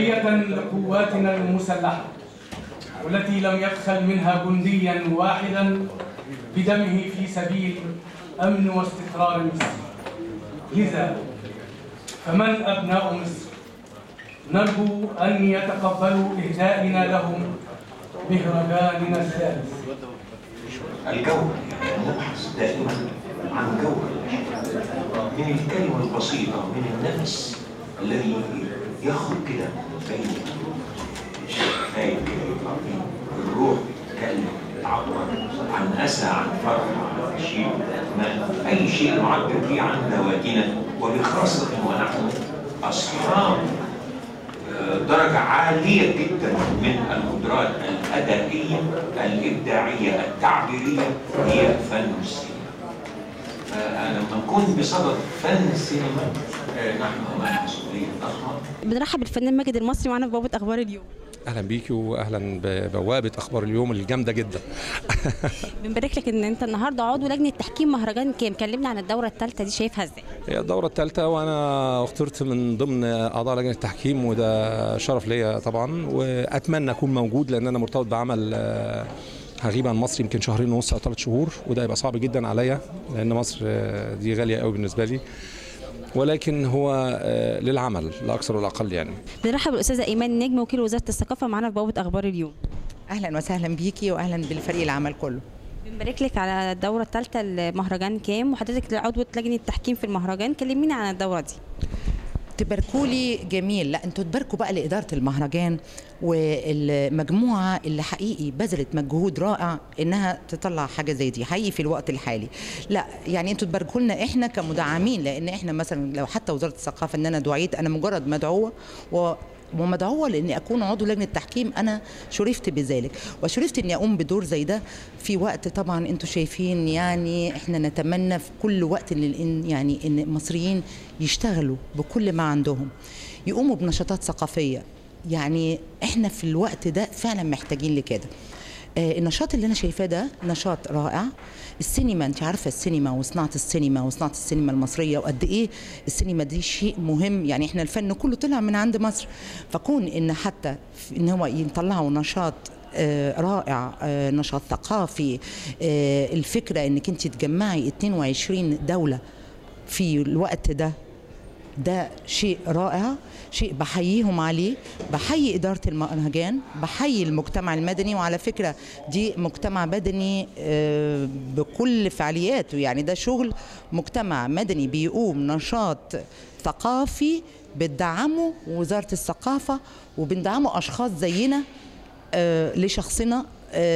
تحية لقواتنا المسلحة والتي لم يبخل منها جنديا واحدا بدمه في سبيل أمن واستقرار مصر لذا فمن أبناء مصر نرجو أن يتقبلوا إهدائنا لهم مهرجاننا الثالث الجوهر نبحث دائما عن جوهر من الكلمة البسيطة من النفس الذي يخرج كده زي خايف كده يطلع فيه الروح تتكلم تعبر عن أسى عن فرح عن شيء ما أي شيء نعبر فيه عن ذواتنا وبخاصة ونحن أصحاب درجة عالية جدا من القدرات الأدائية الإبداعية التعبيرية هي فن السينما. فلما نكون بصدد فن السينما آه، نحن أمام مسؤولية ضخمة بنرحب بالفنان ماجد المصري معانا في بوابه اخبار اليوم اهلا بيكي واهلا ببوابه اخبار اليوم الجامده جدا بنبارك لك ان انت النهارده عضو لجنه تحكيم مهرجان كام كلمنا عن الدوره الثالثه دي شايفها ازاي هي الدوره الثالثه وانا اخترت من ضمن اعضاء لجنه التحكيم وده شرف ليا طبعا واتمنى اكون موجود لان انا مرتبط بعمل آه، هغيب عن مصر يمكن شهرين ونص او ثلاث شهور وده يبقى صعب جدا عليا لان مصر آه، دي غاليه قوي بالنسبه لي ولكن هو آه، للعمل لا اكثر ولا اقل يعني بنرحب بالاستاذه ايمان نجم وكيل وزاره الثقافه معانا في بوابه اخبار اليوم اهلا وسهلا بيكي واهلا بالفريق العمل كله بنبارك لك على الدوره الثالثه لمهرجان كام وحضرتك عضوه لجنه التحكيم في المهرجان كلمينا عن الدوره دي تباركولي جميل لا انتوا تباركوا بقى لاداره المهرجان والمجموعه اللي حقيقي بذلت مجهود رائع انها تطلع حاجه زي دي حقيقي في الوقت الحالي لا يعني انتوا تباركوا لنا احنا كمدعمين لان احنا مثلا لو حتى وزاره الثقافه ان انا دعيت انا مجرد مدعوه و ومدعوه لاني اكون عضو لجنه تحكيم انا شرفت بذلك وشرفت اني اقوم بدور زي ده في وقت طبعا انتم شايفين يعني احنا نتمنى في كل وقت ان إن- يعني ان المصريين يشتغلوا بكل ما عندهم يقوموا بنشاطات ثقافيه يعني احنا في الوقت ده فعلا محتاجين لكده آه، النشاط اللي انا شايفاه ده نشاط رائع السينما انت عارفه السينما وصناعه السينما وصناعه السينما المصريه وقد ايه السينما دي شيء مهم يعني احنا الفن كله طلع من عند مصر فكون ان حتى في- ان هو يطلعوا نشاط آه، رائع آه، نشاط ثقافي آه، الفكره انك انت تجمعي 22 دوله في الوقت ده ده شيء رائع شيء بحييهم عليه بحيي إدارة المهرجان بحيي المجتمع المدني وعلى فكرة دي مجتمع مدني آه، بكل فعالياته يعني ده شغل مجتمع مدني بيقوم نشاط ثقافي بتدعمه وزارة الثقافة وبندعمه أشخاص زينا آه، لشخصنا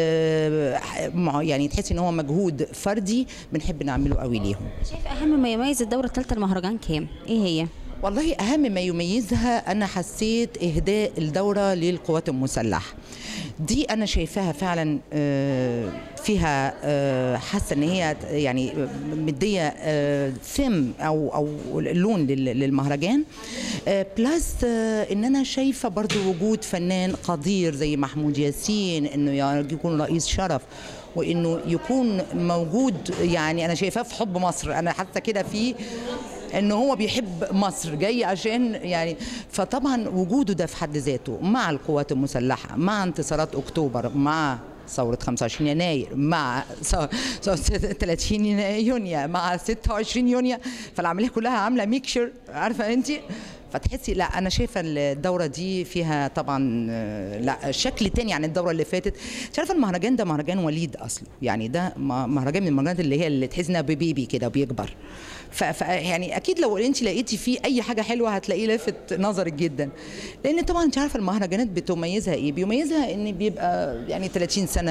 آه، مع- يعني تحس ان هو مجهود فردي بنحب نعمله قوي ليهم شايف اهم ما يميز الدوره الثالثه لمهرجان كام ايه هي والله أهم ما يميزها أنا حسيت إهداء الدورة للقوات المسلحة دي أنا شايفاها فعلا آه، فيها آه، حاسة إن هي يعني مدية ثم أو أو لون لل- للمهرجان آه، بلس آه، إن أنا شايفة برضو وجود فنان قدير زي محمود ياسين إنه يكون رئيس شرف وانه يكون موجود يعني انا شايفاه في حب مصر انا حاسه كده في ان هو بيحب مصر جاي عشان يعني فطبعا وجوده ده في حد ذاته مع القوات المسلحه مع انتصارات اكتوبر مع ثورة 25 يناير مع ث- ث- 30 يونيو مع 26 يونيو فالعملية كلها عاملة ميكشر عارفة انت فتحسي لا انا شايفه الدوره دي فيها طبعا آه، لا شكل تاني عن الدوره اللي فاتت انت عارفه المهرجان ده مهرجان وليد اصله يعني ده م- مهرجان من المهرجانات اللي هي اللي تحس انها بيبي كده بيكبر ف ف- يعني اكيد لو انت لقيتي فيه اي حاجه حلوه هتلاقيه لافت نظرك جدا لان طبعا انت عارفه المهرجانات بتميزها ايه بيميزها ان بيبقى يعني 30 سنه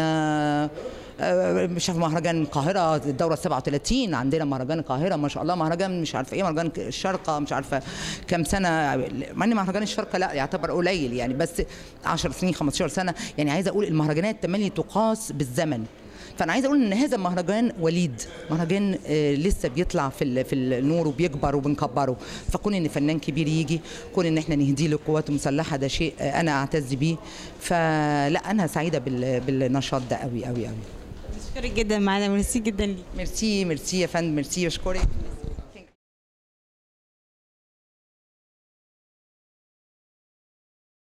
آه، مش عارف مهرجان القاهره الدوره 37 عندنا مهرجان القاهره ما شاء الله مهرجان مش عارفه ايه مهرجان الشارقه مش عارفه كام سنه مع ان مهرجان الشارقه لا يعتبر قليل يعني بس 10 سنين 15 سنه يعني عايزه اقول المهرجانات تملي تقاس بالزمن فانا عايزه اقول ان هذا المهرجان وليد مهرجان آه، لسه بيطلع في ال- في النور وبيكبر وبنكبره فكون ان فنان كبير يجي كون ان احنا نهديه للقوات المسلحه ده شيء آه، انا اعتز بيه فلا انا سعيده بال- بالنشاط ده قوي قوي قوي بشكرك جدا معانا ميرسي جدا ليك ميرسي ميرسي يا فندم ميرسي بشكرك